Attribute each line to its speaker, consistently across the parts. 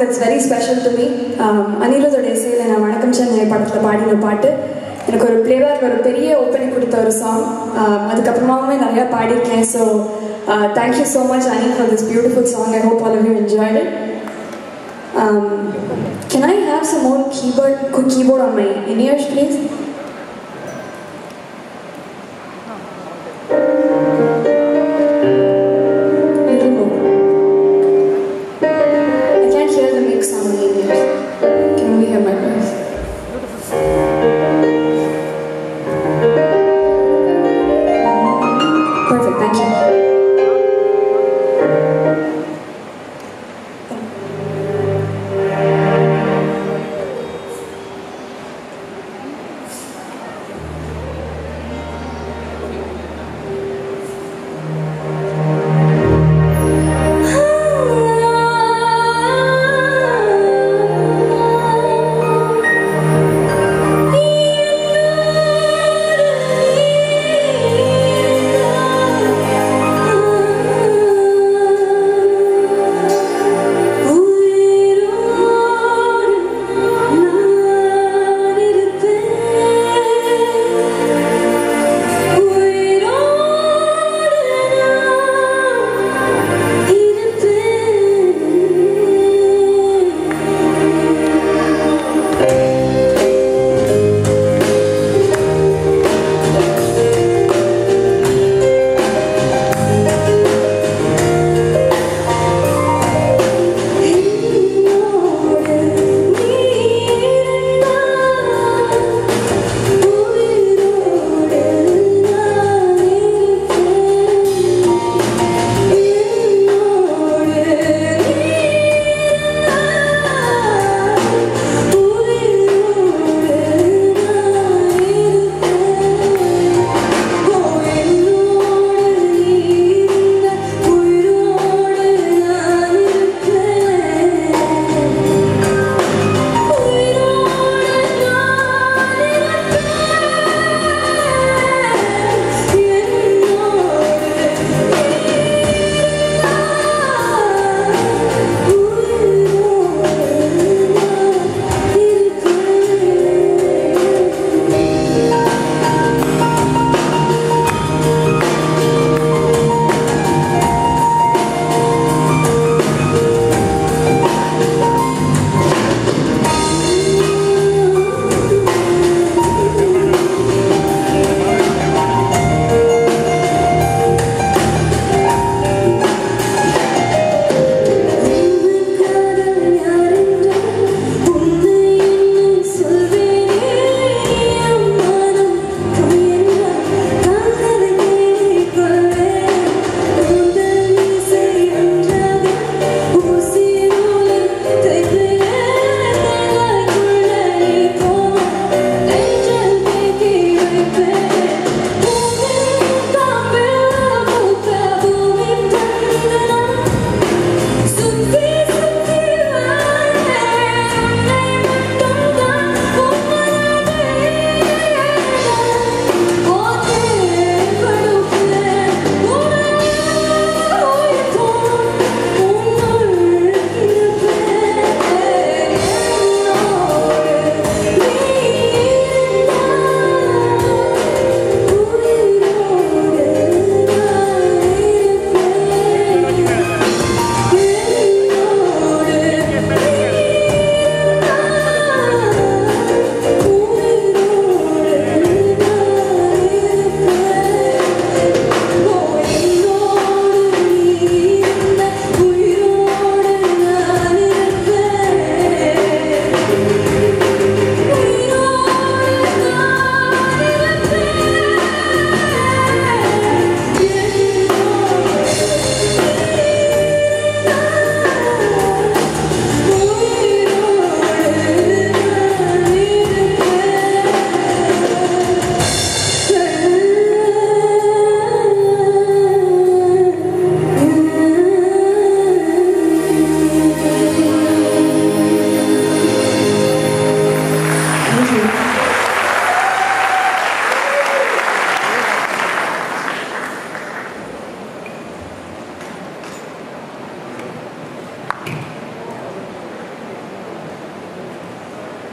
Speaker 1: that's very special to me. Um, அனிருத்தோட இசையில் நான் வணக்கம் சென்னை படத்தில் பாடின பாட்டு எனக்கு ஒரு பிளேபேக் ஒரு பெரிய ஓப்பனிங் கொடுத்த ஒரு சாங் அதுக்கப்புறமாவுமே நிறையா பாடியிருக்கேன் so thank you so much Anil for this beautiful song I hope all of you enjoyed it Um, can I have some more keyboard, good keyboard on my in-ears, please? Little more. I can't hear the mix on my in-ears. Can only hear my voice. Perfect, thank you.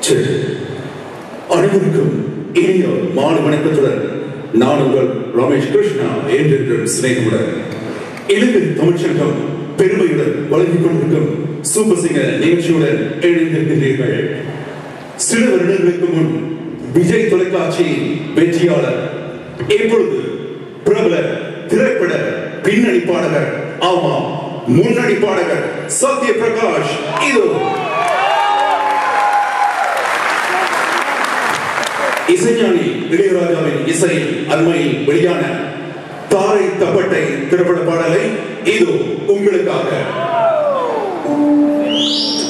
Speaker 2: சரி அனைவருக்கும் இனிய மாலை வணக்கத்துடன் நான் உங்கள் ரமேஷ் கிருஷ்ணா என்றென்றும் சிநேகமுடன் இலங்கை தமிழ்ச்சங்கம் பெருமையுடன் வழங்கிக் கொண்டிருக்கும் சூப்பர் சிங்கர் நிகழ்ச்சியுடன் இணைந்திருக்கிறீர்கள் சில வருடங்களுக்கு முன் விஜய் தொலைக்காட்சியின் வெற்றியாளர் இப்பொழுது பிரபல திரைப்பட பின்னணி பாடகர் ஆமாம் முன்னணி பாடகர் சத்ய பிரகாஷ் இதோ இசைஞானி இளையராஜாவின் இசையில் அண்மையில் வெளியான தாரை தப்பட்டை திரைப்பட பாடலை இதோ உங்களுக்காக